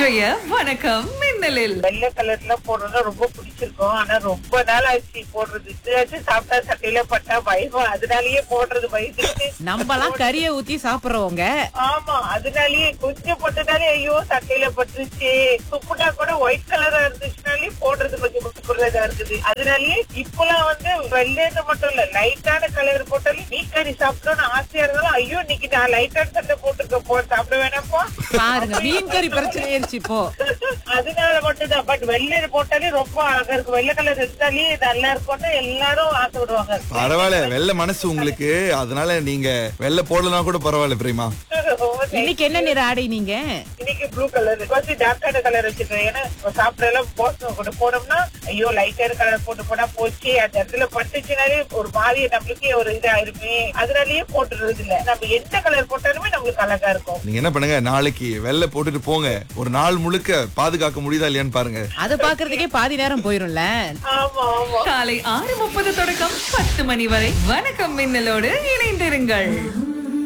இன்றைய வணக்கம் மின்னலில் வெள்ளை கலர்ல போடுறது ரொம்ப பிடிச்சிருக்கும் ஆனா ரொம்ப நாள் ஆச்சு போடுறது இதுவாச்சும் சாப்பிட்டா சட்டையில பட்டா பயம் அதனாலயே போடுறது பயந்துட்டு நம்மலாம் கறியை ஊத்தி சாப்பிடுறவங்க ஆமா அதனாலயே கொஞ்சம் போட்டதாலே ஐயோ சட்டையில பட்டுருச்சு துப்புட்டா கூட ஒயிட் கலரா இருந்துச்சுனாலே போடுறது கொஞ்சம் குறைதா இருக்குது அதனாலயே இப்பெல்லாம் வந்து வெள்ளைன்னு மட்டும் இல்ல லைட்டான கலர் போட்டாலும் மீன் கறி சாப்பிட்டோம்னு ஆசையா இருந்தாலும் ஐயோ இன்னைக்கு நான் லைட்டான சட்டை போட்டுருக்க போ சாப்பிட வேணாம்ப்பா பாருங்க மீன் கறி பிரச்சனை ஆயிருச்சு இப்போ அதனால மட்டும்தான் பட் வெள்ளை போட்டாலே ரொம்ப அழகா இருக்கும் வெள்ளை கலர் எடுத்தாலே நல்லா இருக்கும்னு எல்லாரும் ஆசைப்படுவாங்க பரவாயில்ல வெள்ளை மனசு உங்களுக்கு அதனால நீங்க வெள்ளை போடலனா கூட பரவாயில்ல பிரேமா இன்னைக்கு என்ன நிற ஆடை நீங்க இன்னைக்கு ப்ளூ கலர் கொஞ்சம் டார்க்கான கலர் வச்சிருக்கேன் ஏன்னா சாப்பிட எல்லாம் போஸ் கூட போனோம்னா ஐயோ லைட்டான கலர் போட்டு போனா போச்சு அந்த இடத்துல பட்டுச்சுனாலே ஒரு மாதிரி நம்மளுக்கே ஒரு இதா இருமே அதனாலயே போட்டுறது இல்ல நம்ம எந்த கலர் போட்டாலுமே நம்மளுக்கு அழகா இருக்கும் நீங்க என்ன பண்ணுங்க நாளைக்கு வெள்ளை போட்டுட்டு போங்க ஒரு நாள் முழுக்க பாதுகாக்க முடியுதா இல்லையான்னு பாருங்க அது பாக்குறதுக்கே பாதி நேரம் போயிரும்ல ஆமா ஆமா காலை ஆறு முப்பது தொடக்கம் பத்து மணி வரை வணக்கம் மின்னலோடு இணைந்திருங்கள்